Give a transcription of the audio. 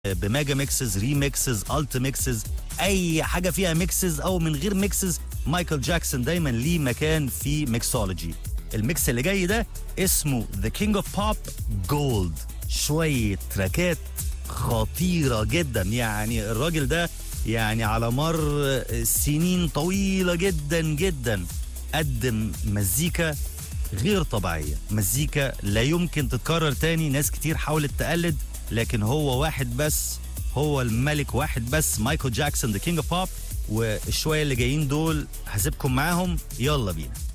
بميجا ميكسز ريميكسز الت ميكسز اي حاجه فيها ميكسز او من غير ميكسز مايكل جاكسون دايما ليه مكان في ميكسولوجي الميكس اللي جاي ده اسمه ذا كينج اوف بوب جولد شويه تراكات خطيره جدا يعني الراجل ده يعني على مر سنين طويله جدا جدا قدم مزيكا غير طبيعيه مزيكا لا يمكن تتكرر تاني ناس كتير حاولت تقلد لكن هو واحد بس هو الملك واحد بس مايكل جاكسون ذا كينج اوف بوب والشويه اللي جايين دول هسيبكم معاهم يلا بينا